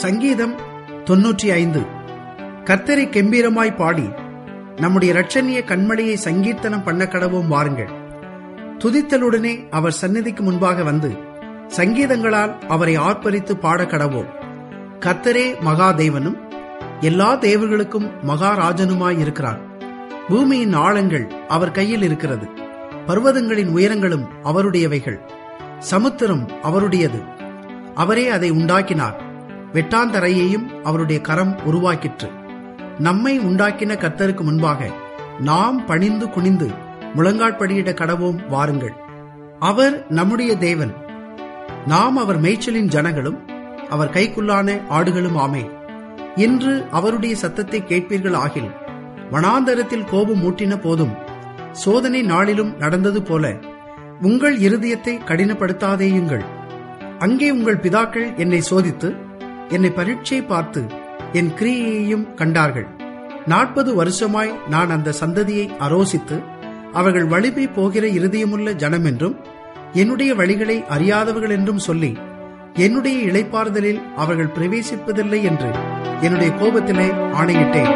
சங்கீதம் தொன்னூற்றி ஐந்து கர்த்தரை கெம்பீரமாய் பாடி நம்முடைய இரட்சணிய கண்மலையை சங்கீர்த்தனம் பண்ண கடவும் வாருங்கள் துதித்தலுடனே அவர் சந்நிதிக்கு முன்பாக வந்து சங்கீதங்களால் அவரை ஆர்ப்பரித்து பாட கடவோம் கர்த்தரே மகாதேவனும் எல்லா தேவர்களுக்கும் மகாராஜனுமாய் இருக்கிறார் பூமியின் ஆழங்கள் அவர் கையில் இருக்கிறது பர்வதங்களின் உயரங்களும் அவருடையவைகள் சமுத்திரம் அவருடையது அவரே அதை உண்டாக்கினார் வெட்டாந்தரையையும் அவருடைய கரம் உருவாக்கிற்று நம்மை உண்டாக்கின கர்த்தருக்கு முன்பாக நாம் பணிந்து குனிந்து முழங்காட்படியிட கடவோம் வாருங்கள் அவர் நம்முடைய தேவன் நாம் அவர் மேய்ச்சலின் ஜனங்களும் அவர் கைக்குள்ளான ஆடுகளும் ஆமே இன்று அவருடைய சத்தத்தை கேட்பீர்கள் ஆகில் வனாந்தரத்தில் கோபம் மூட்டின போதும் சோதனை நாளிலும் நடந்தது போல உங்கள் இருதயத்தை கடினப்படுத்தாதேயுங்கள் அங்கே உங்கள் பிதாக்கள் என்னை சோதித்து என்னை பரீட்சை பார்த்து என் கிரியையையும் கண்டார்கள் நாற்பது வருஷமாய் நான் அந்த சந்ததியை அரோசித்து அவர்கள் வழிபை போகிற இருதயமுள்ள ஜனம் என்றும் என்னுடைய வழிகளை அறியாதவர்கள் என்றும் சொல்லி என்னுடைய இளைப்பாறுதலில் அவர்கள் பிரவேசிப்பதில்லை என்று என்னுடைய கோபத்திலே ஆணையிட்டேன்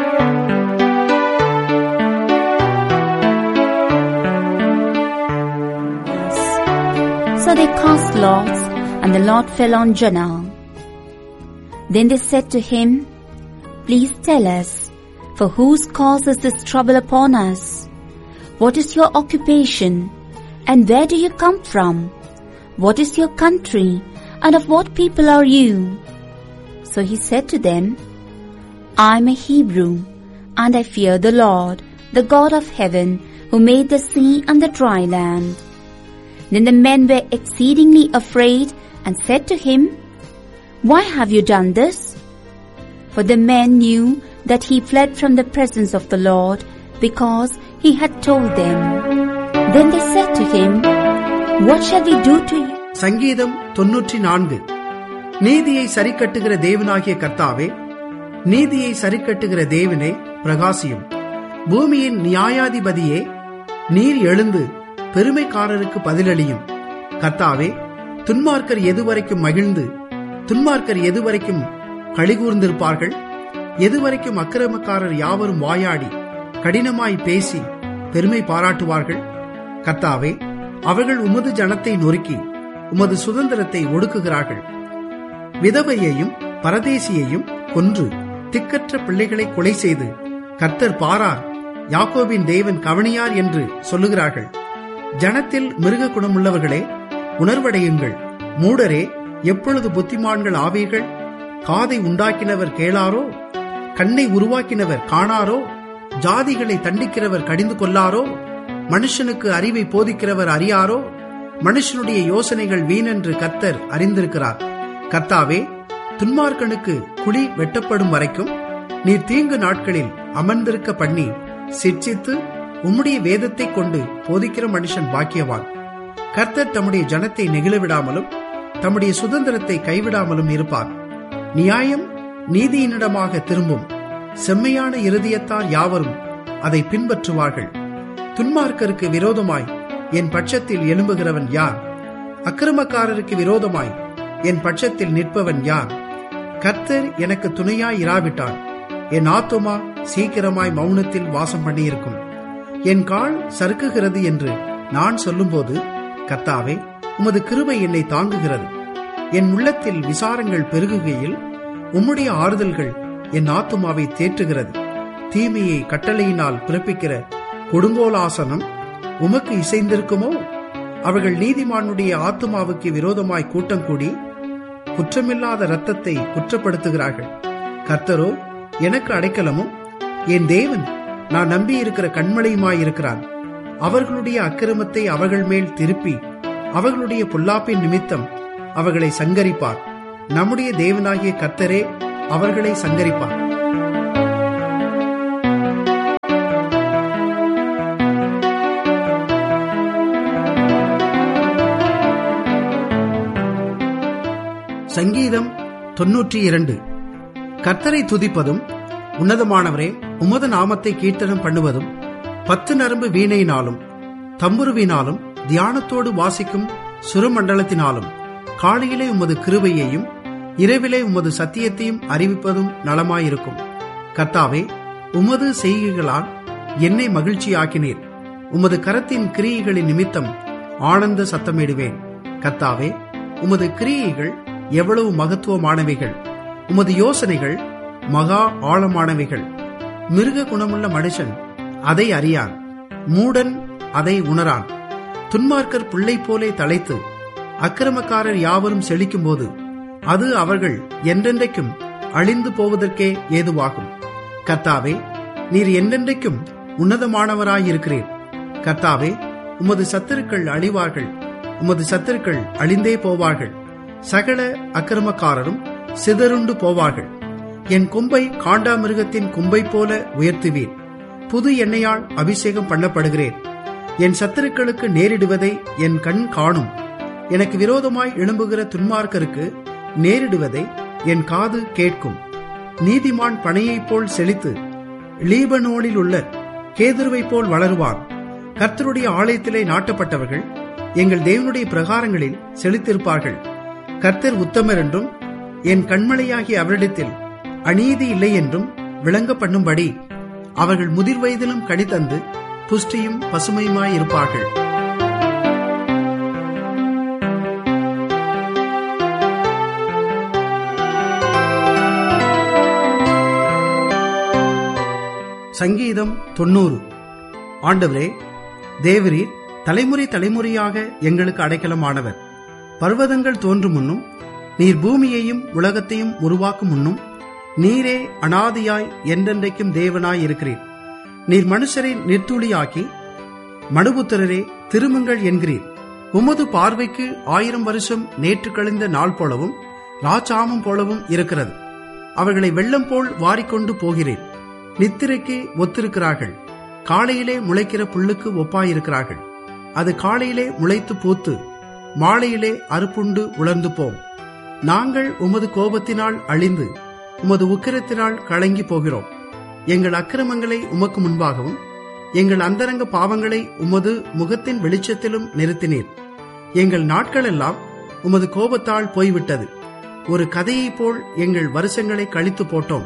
So they cast lots, and the lot fell on Jonah. Then they said to him, Please tell us, for whose cause is this trouble upon us? What is your occupation, and where do you come from? What is your country, and of what people are you? So he said to them, I am a Hebrew, and I fear the Lord, the God of heaven, who made the sea and the dry land. Then the men were exceedingly afraid and said to him, Why have you done this? For the men knew that he fled from the presence of the Lord because he had told them. Then they said to him, What shall we do to you? சங்கீதம் தொன்னூற்றி நான்கு நீதியை சரிக்கட்டுகிற தேவனாகிய கர்த்தாவே நீதியை சரிக்கட்டுகிற தேவனே பிரகாசியும் பூமியின் நியாயாதிபதியே நீர் எழுந்து பெருமைக்காரருக்கு பதிலளியும் கர்த்தாவே துன்மார்க்கர் எதுவரைக்கும் மகிழ்ந்து துன்மார்க்கர் எதுவரைக்கும் கழிகூர்ந்திருப்பார்கள் எதுவரைக்கும் அக்கிரமக்காரர் யாவரும் வாயாடி கடினமாய் பேசி பெருமை பாராட்டுவார்கள் கர்த்தாவே அவர்கள் உமது ஜனத்தை நொறுக்கி உமது சுதந்திரத்தை ஒடுக்குகிறார்கள் விதவையையும் பரதேசியையும் கொன்று திக்கற்ற பிள்ளைகளை கொலை செய்து கர்த்தர் பாரார் யாக்கோபின் தேவன் கவனியார் என்று சொல்லுகிறார்கள் ஜனத்தில் மிருக குணமுள்ளவர்களே உணர்வடையுங்கள் மூடரே எப்பொழுது புத்திமான்கள் ஆவீர்கள் காதை உண்டாக்கினவர் கேளாரோ கண்ணை உருவாக்கினவர் காணாரோ ஜாதிகளை தண்டிக்கிறவர் கடிந்து கொள்ளாரோ மனுஷனுக்கு அறிவை போதிக்கிறவர் அறியாரோ மனுஷனுடைய யோசனைகள் வீணென்று கர்த்தர் அறிந்திருக்கிறார் கர்த்தாவே துன்மார்க்கனுக்கு குழி வெட்டப்படும் வரைக்கும் நீர் தீங்கு நாட்களில் அமர்ந்திருக்க பண்ணி சிட்சித்து உம்முடைய வேதத்தை கொண்டு போதிக்கிற மனுஷன் பாக்கியவான் கர்த்தர் தம்முடைய ஜனத்தை நெகிழவிடாமலும் தம்முடைய சுதந்திரத்தை கைவிடாமலும் இருப்பார் நியாயம் நீதியினிடமாக திரும்பும் செம்மையான இருதயத்தார் யாவரும் அதை பின்பற்றுவார்கள் துன்மார்க்கருக்கு விரோதமாய் என் பட்சத்தில் எழும்புகிறவன் யார் அக்கிரமக்காரருக்கு விரோதமாய் என் பட்சத்தில் நிற்பவன் யார் கர்த்தர் எனக்கு துணையாய் இராவிட்டான் என் ஆத்துமா சீக்கிரமாய் மௌனத்தில் வாசம் பண்ணியிருக்கும் என் கால் சறுக்குகிறது என்று நான் சொல்லும்போது கர்த்தாவே உமது கிருபை என்னை தாங்குகிறது என் உள்ளத்தில் விசாரங்கள் பெருகுகையில் உம்முடைய ஆறுதல்கள் என் ஆத்துமாவை தேற்றுகிறது தீமையை கட்டளையினால் பிறப்பிக்கிற கொடுங்கோலாசனம் உமக்கு இசைந்திருக்குமோ அவர்கள் நீதிமானுடைய ஆத்துமாவுக்கு விரோதமாய் கூட்டம் கூடி குற்றமில்லாத இரத்தத்தை குற்றப்படுத்துகிறார்கள் கர்த்தரோ எனக்கு அடைக்கலமும் என் தேவன் நான் நம்பியிருக்கிற கண்மலையுமாயிருக்கிறான் அவர்களுடைய அக்கிரமத்தை அவர்கள் மேல் திருப்பி அவர்களுடைய பொல்லாப்பின் நிமித்தம் அவர்களை சங்கரிப்பார் நம்முடைய தேவனாகிய கர்த்தரே அவர்களை சங்கரிப்பார் சங்கீதம் தொன்னூற்றி இரண்டு கர்த்தரை துதிப்பதும் உன்னதமானவரே உமது நாமத்தை கீர்த்தனம் பண்ணுவதும் பத்து நரம்பு வீணையினாலும் தம்புருவினாலும் தியானத்தோடு வாசிக்கும் சுரமண்டலத்தினாலும் காலையிலே உமது கிருபையையும் இரவிலே உமது சத்தியத்தையும் அறிவிப்பதும் நலமாயிருக்கும் கர்த்தாவே உமது செய்கைகளால் என்னை மகிழ்ச்சியாக்கினீர் உமது கரத்தின் கிரியைகளின் நிமித்தம் ஆனந்த சத்தமிடுவேன் கர்த்தாவே உமது கிரியைகள் எவ்வளவு மகத்துவமானவைகள் உமது யோசனைகள் மகா ஆழமானவைகள் மிருக குணமுள்ள மனுஷன் அதை அறியான் மூடன் அதை உணரான் துன்மார்க்கர் பிள்ளை போலே தலைத்து அக்கிரமக்காரர் யாவரும் செழிக்கும்போது அது அவர்கள் என்றென்றைக்கும் அழிந்து போவதற்கே ஏதுவாகும் கர்த்தாவே நீர் என்றென்றைக்கும் உன்னதமானவராயிருக்கிறீர் கர்த்தாவே உமது சத்துருக்கள் அழிவார்கள் உமது சத்துருக்கள் அழிந்தே போவார்கள் சகல அக்கிரமக்காரரும் சிதறுண்டு போவார்கள் என் கொம்பை காண்டாமிருகத்தின் கொம்பை போல உயர்த்துவீர் புது எண்ணெயால் அபிஷேகம் பண்ணப்படுகிறேன் என் சத்துருக்களுக்கு நேரிடுவதை என் கண் காணும் எனக்கு விரோதமாய் எழும்புகிற துன்மார்க்கருக்கு நேரிடுவதை என் காது கேட்கும் நீதிமான் பனையைப் போல் செழித்து லீபனோனில் உள்ள கேதுருவைப் போல் வளருவான் கர்த்தருடைய ஆலயத்திலே நாட்டப்பட்டவர்கள் எங்கள் தேவனுடைய பிரகாரங்களில் செழித்திருப்பார்கள் கர்த்தர் உத்தமர் என்றும் என் கண்மலையாகிய அவரிடத்தில் அநீதி இல்லை என்றும் விளங்க பண்ணும்படி அவர்கள் முதிர் வயதிலும் கனிதந்து புஷ்டியும் பசுமையுமாயிருப்பார்கள் சங்கீதம் தொண்ணூறு ஆண்டவரே தேவரீர் தலைமுறை தலைமுறையாக எங்களுக்கு அடைக்கலமானவர் பர்வதங்கள் தோன்றும் முன்னும் நீர் பூமியையும் உலகத்தையும் உருவாக்கும் முன்னும் நீரே அனாதியாய் என்றென்றைக்கும் தேவனாய் இருக்கிறீர் நீர் மனுஷரை நிர்த்துளியாக்கி மனுபுத்திரரே திருமுங்கள் என்கிறீர் உமது பார்வைக்கு ஆயிரம் வருஷம் நேற்று கழிந்த நாள் போலவும் ராச்சாமம் போலவும் இருக்கிறது அவர்களை வெள்ளம் போல் வாரிக்கொண்டு போகிறேன் நித்திரைக்கு ஒத்திருக்கிறார்கள் காலையிலே முளைக்கிற புல்லுக்கு ஒப்பாயிருக்கிறார்கள் அது காலையிலே முளைத்து பூத்து மாலையிலே அறுப்புண்டு உலர்ந்து போம் நாங்கள் உமது கோபத்தினால் அழிந்து உமது உக்கிரத்தினால் கலங்கி போகிறோம் எங்கள் அக்கிரமங்களை உமக்கு முன்பாகவும் எங்கள் அந்தரங்க பாவங்களை உமது முகத்தின் வெளிச்சத்திலும் நிறுத்தினீர் எங்கள் நாட்களெல்லாம் உமது கோபத்தால் போய்விட்டது ஒரு கதையைப் போல் எங்கள் வருஷங்களை கழித்து போட்டோம்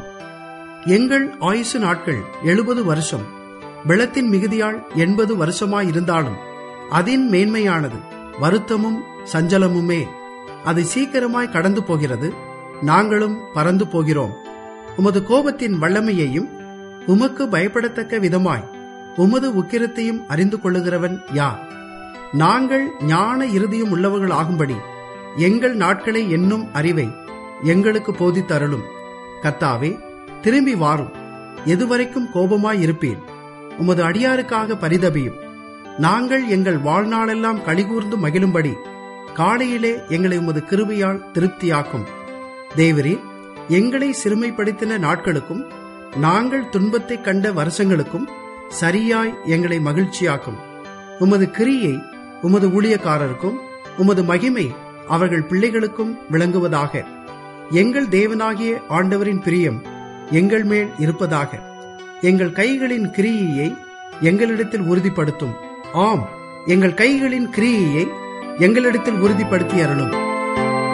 எங்கள் ஆயுசு நாட்கள் எழுபது வருஷம் வெள்ளத்தின் மிகுதியால் எண்பது வருஷமாயிருந்தாலும் அதின் மேன்மையானது வருத்தமும் சஞ்சலமுமே அது சீக்கிரமாய் கடந்து போகிறது நாங்களும் பறந்து போகிறோம் உமது கோபத்தின் வல்லமையையும் உமக்கு பயப்படத்தக்க விதமாய் உமது உக்கிரத்தையும் அறிந்து கொள்ளுகிறவன் யார் நாங்கள் ஞான இறுதியும் உள்ளவர்கள் ஆகும்படி எங்கள் நாட்களை என்னும் அறிவை எங்களுக்கு போதித்தருளும் கர்த்தாவே திரும்பி வாரும் எதுவரைக்கும் கோபமாய் இருப்பீர் உமது அடியாருக்காக பரிதபியும் நாங்கள் எங்கள் வாழ்நாளெல்லாம் கழிகூர்ந்து மகிழும்படி காலையிலே எங்களை உமது கிருபையால் திருப்தியாக்கும் தேவரே எங்களை சிறுமைப்படுத்தின நாட்களுக்கும் நாங்கள் துன்பத்தைக் கண்ட வருஷங்களுக்கும் சரியாய் எங்களை மகிழ்ச்சியாக்கும் உமது கிரியை உமது ஊழியக்காரருக்கும் உமது மகிமை அவர்கள் பிள்ளைகளுக்கும் விளங்குவதாக எங்கள் தேவனாகிய ஆண்டவரின் பிரியம் எங்கள் மேல் இருப்பதாக எங்கள் கைகளின் கிரியையை எங்களிடத்தில் உறுதிப்படுத்தும் ஆம் எங்கள் கைகளின் கிரியையை எங்களிடத்தில் உறுதிப்படுத்தி அருளும்